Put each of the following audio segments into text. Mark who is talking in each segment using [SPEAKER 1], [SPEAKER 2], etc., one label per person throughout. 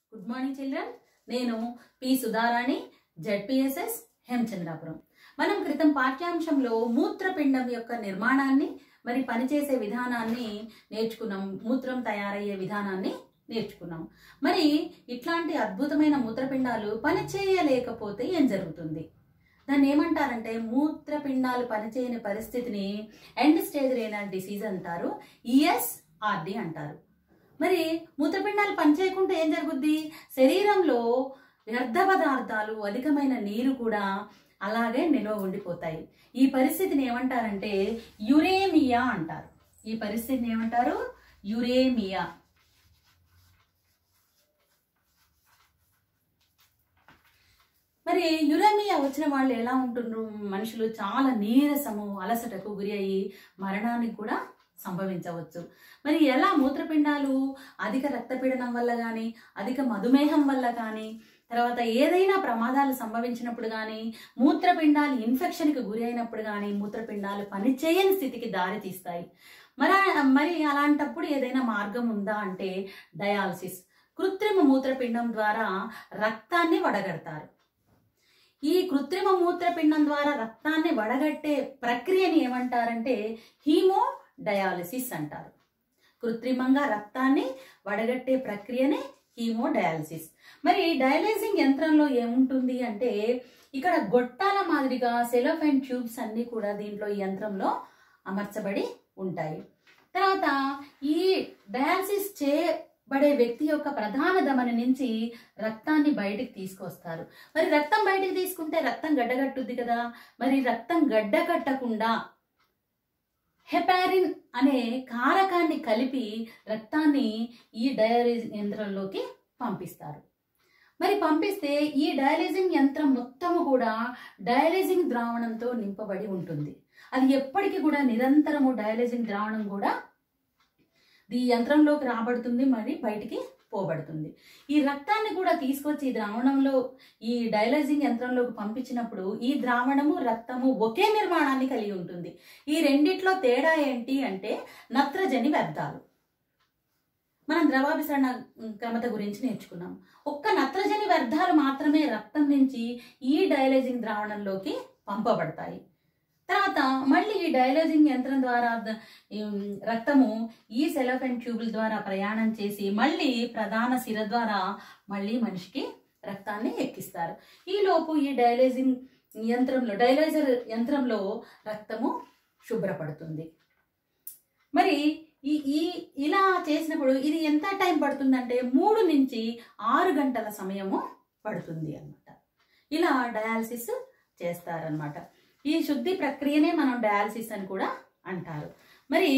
[SPEAKER 1] good morning children నేను P Sudharani ZPSS Hemachandrapuram మనం క్రితం పాఠ్యాంశంలో మూత్రపిండం యొక్క నిర్మాణాన్ని మరి పనిచేసే విధానాన్ని నేర్చుకున్నాం మూత్రం తయారయ్యే విధానాన్ని నేర్చుకున్నాం మరి ఇట్లాంటి అద్భుతమైన మూత్రపిండాలు పనిచేయలేకపోతే ఏం జరుగుతుంది దాన్ని ఏమంటారంటే మూత్రపిండాలు పనిచేయని పరిస్థితిని ఎండ్ స్టేజ్ రేనల్ డిసీజ్ అంటారు ఈఎస్ఆర్డి అంటారు మరి మూత్రపిండాలు పనిచేయకుంటే ఏం జరుగుద్ది శరీరంలో వ్యర్థ పదార్థాలు అధికమైన నీరు కూడా అలాగే నిల్వ ఉండిపోతాయి ఈ పరిస్థితిని ఏమంటారంటే యురేమియా అంటారు ఈ పరిస్థితిని ఏమంటారు యురేమియా మరి యురేమియా వచ్చిన వాళ్ళు ఎలా ఉంటున్నారు మనుషులు చాలా నీరసము అలసటకు గురి అయ్యి మరణానికి కూడా సంభవించవచ్చు మరి ఎలా మూత్రపిండాలు అధిక రక్తపీడనం వల్ల కానీ అధిక మధుమేహం వల్ల కానీ తర్వాత ఏదైనా ప్రమాదాలు సంభవించినప్పుడు కానీ మూత్రపిండాలు ఇన్ఫెక్షన్కి గురి అయినప్పుడు కానీ మూత్రపిండాలు పనిచేయని స్థితికి దారి తీస్తాయి మరి మరి అలాంటప్పుడు ఏదైనా మార్గం ఉందా అంటే డయాలసిస్ కృత్రిమ మూత్రపిండం ద్వారా రక్తాన్ని వడగడతారు ఈ కృత్రిమ మూత్రపిండం ద్వారా రక్తాన్ని వడగట్టే ప్రక్రియని ఏమంటారంటే హీమో డయాలసిస్ అంటారు కృత్రిమంగా రక్తాన్ని వడగట్టే ప్రక్రియనే హీమో డయాలసిస్ మరి డయాలైజింగ్ యంత్రంలో ఏముంటుంది అంటే ఇక్కడ గొట్టాల మాదిరిగా సెలోఫైన్ ట్యూబ్స్ అన్ని కూడా దీంట్లో ఈ యంత్రంలో అమర్చబడి ఉంటాయి తర్వాత ఈ డయాలసిస్ చేయబడే వ్యక్తి యొక్క ప్రధాన ధమని నుంచి రక్తాన్ని బయటికి తీసుకొస్తారు మరి రక్తం బయటికి తీసుకుంటే రక్తం గడ్డగట్టుద్ది కదా మరి రక్తం గడ్డకట్టకుండా హెపారిన్ అనే కారకాన్ని కలిపి రక్తాన్ని ఈ డయాలైజ్ యంత్రంలోకి పంపిస్తారు మరి పంపిస్తే ఈ డయాలైజింగ్ యంత్రం మొత్తము కూడా డయాలైజింగ్ ద్రావణంతో నింపబడి ఉంటుంది అది ఎప్పటికీ కూడా నిరంతరము డయాలైజింగ్ ద్రావణం కూడా ఈ యంత్రంలోకి రాబడుతుంది మరి బయటికి పోబడుతుంది ఈ రక్తాన్ని కూడా తీసుకొచ్చి ఈ ద్రావణంలో ఈ డయాలైజింగ్ యంత్రంలోకి పంపించినప్పుడు ఈ ద్రావణము రక్తము ఒకే నిర్మాణాన్ని కలిగి ఉంటుంది ఈ రెండిట్లో తేడా ఏంటి అంటే నత్రజని వ్యర్థాలు మనం ద్రవాభిసరణ క్రమత గురించి నేర్చుకున్నాం ఒక్క నత్రజని వ్యర్థాలు మాత్రమే రక్తం నుంచి ఈ డయాలైజింగ్ ద్రావణంలోకి పంపబడతాయి తర్వాత మళ్ళీ ఈ డయాలైజింగ్ యంత్రం ద్వారా రక్తము ఈ సెలోఫెన్ ట్యూబుల ద్వారా ప్రయాణం చేసి మళ్ళీ ప్రధాన సిర ద్వారా మళ్ళీ మనిషికి రక్తాన్ని ఎక్కిస్తారు ఈలోపు ఈ డయాలైజింగ్ యంత్రంలో డయాలైజర్ యంత్రంలో రక్తము శుభ్రపడుతుంది మరి ఈ ఈ ఇలా చేసినప్పుడు ఇది ఎంత టైం పడుతుందంటే మూడు నుంచి ఆరు గంటల సమయము పడుతుంది అన్నమాట ఇలా డయాలసిస్ చేస్తారనమాట ఈ శుద్ధి ప్రక్రియనే మనం డయాలసిస్ అని కూడా అంటారు మరి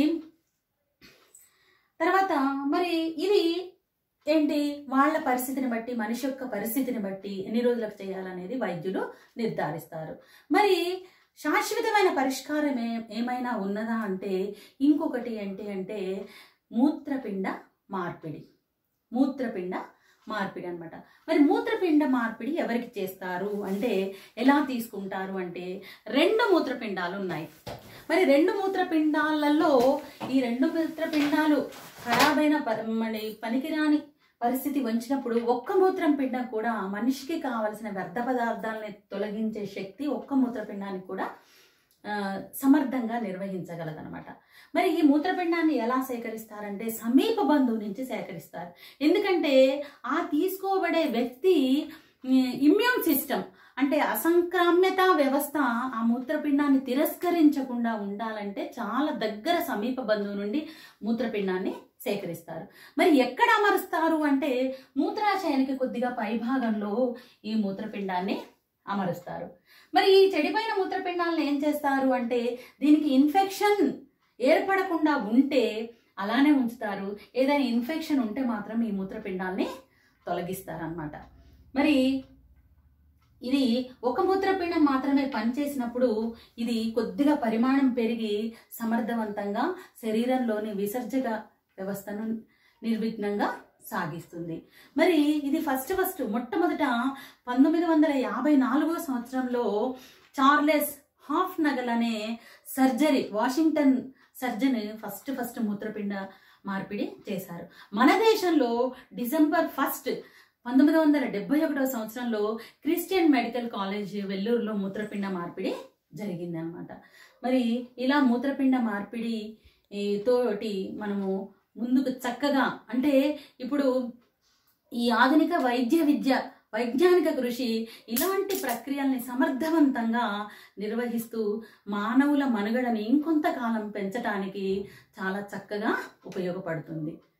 [SPEAKER 1] తర్వాత మరి ఇది ఏంటి వాళ్ళ పరిస్థితిని బట్టి మనిషి యొక్క పరిస్థితిని బట్టి ఎన్ని రోజులకు చేయాలనేది వైద్యులు నిర్ధారిస్తారు మరి శాశ్వతమైన పరిష్కారం ఏ ఏమైనా ఉన్నదా అంటే ఇంకొకటి ఏంటి అంటే మూత్రపిండ మార్పిడి మూత్రపిండ మార్పిడి అనమాట మరి మూత్రపిండ మార్పిడి ఎవరికి చేస్తారు అంటే ఎలా తీసుకుంటారు అంటే రెండు మూత్రపిండాలు ఉన్నాయి మరి రెండు మూత్రపిండాలలో ఈ రెండు మూత్రపిండాలు ఖరాబైన మరి పనికిరాని పరిస్థితి వంచినప్పుడు ఒక్క మూత్రం పిండం కూడా మనిషికి కావలసిన వ్యర్థ పదార్థాలని తొలగించే శక్తి ఒక్క మూత్రపిండానికి కూడా సమర్థంగా నిర్వహించగలదనమాట మరి ఈ మూత్రపిండాన్ని ఎలా సేకరిస్తారంటే సమీప బంధువు నుంచి సేకరిస్తారు ఎందుకంటే ఆ తీసుకోబడే వ్యక్తి ఇమ్యూన్ సిస్టమ్ అంటే అసంక్రామ్యత వ్యవస్థ ఆ మూత్రపిండాన్ని తిరస్కరించకుండా ఉండాలంటే చాలా దగ్గర సమీప బంధువు నుండి మూత్రపిండాన్ని సేకరిస్తారు మరి ఎక్కడ అమరుస్తారు అంటే మూత్రాశయానికి కొద్దిగా పైభాగంలో ఈ మూత్రపిండాన్ని అమరుస్తారు మరి ఈ చెడిపోయిన మూత్రపిండాలను ఏం చేస్తారు అంటే దీనికి ఇన్ఫెక్షన్ ఏర్పడకుండా ఉంటే అలానే ఉంచుతారు ఏదైనా ఇన్ఫెక్షన్ ఉంటే మాత్రం ఈ మూత్రపిండాల్ని తొలగిస్తారనమాట మరి ఇది ఒక మూత్రపిండం మాత్రమే పనిచేసినప్పుడు ఇది కొద్దిగా పరిమాణం పెరిగి సమర్థవంతంగా శరీరంలోని విసర్జక వ్యవస్థను నిర్విఘ్నంగా సాగిస్తుంది మరి ఇది ఫస్ట్ ఫస్ట్ మొట్టమొదట పంతొమ్మిది వందల యాభై నాలుగో సంవత్సరంలో చార్లెస్ హాఫ్ నగల్ అనే surgery Washington surgeon first first మూత్రపిండ మార్పిడి చేశారు మన దేశంలో డిసెంబర్ ఫస్ట్ పంతొమ్మిది వందల డెబ్బై ఒకటవ సంవత్సరంలో క్రిస్టియన్ మెడికల్ కాలేజ్ వెల్లూరులో మూత్రపిండ మార్పిడి జరిగింది అనమాట మరి ఇలా మూత్రపిండ మార్పిడి ఈ, తోటి మనము ముందుకు చక్కగా అంటే ఇప్పుడు ఈ ఆధునిక వైద్య విద్య వైజ్ఞానిక కృషి ఇలాంటి ప్రక్రియల్ని సమర్థవంతంగా నిర్వహిస్తూ మానవుల మనుగడని ఇంకొంతకాలం పెంచడానికి చాలా చక్కగా ఉపయోగపడుతుంది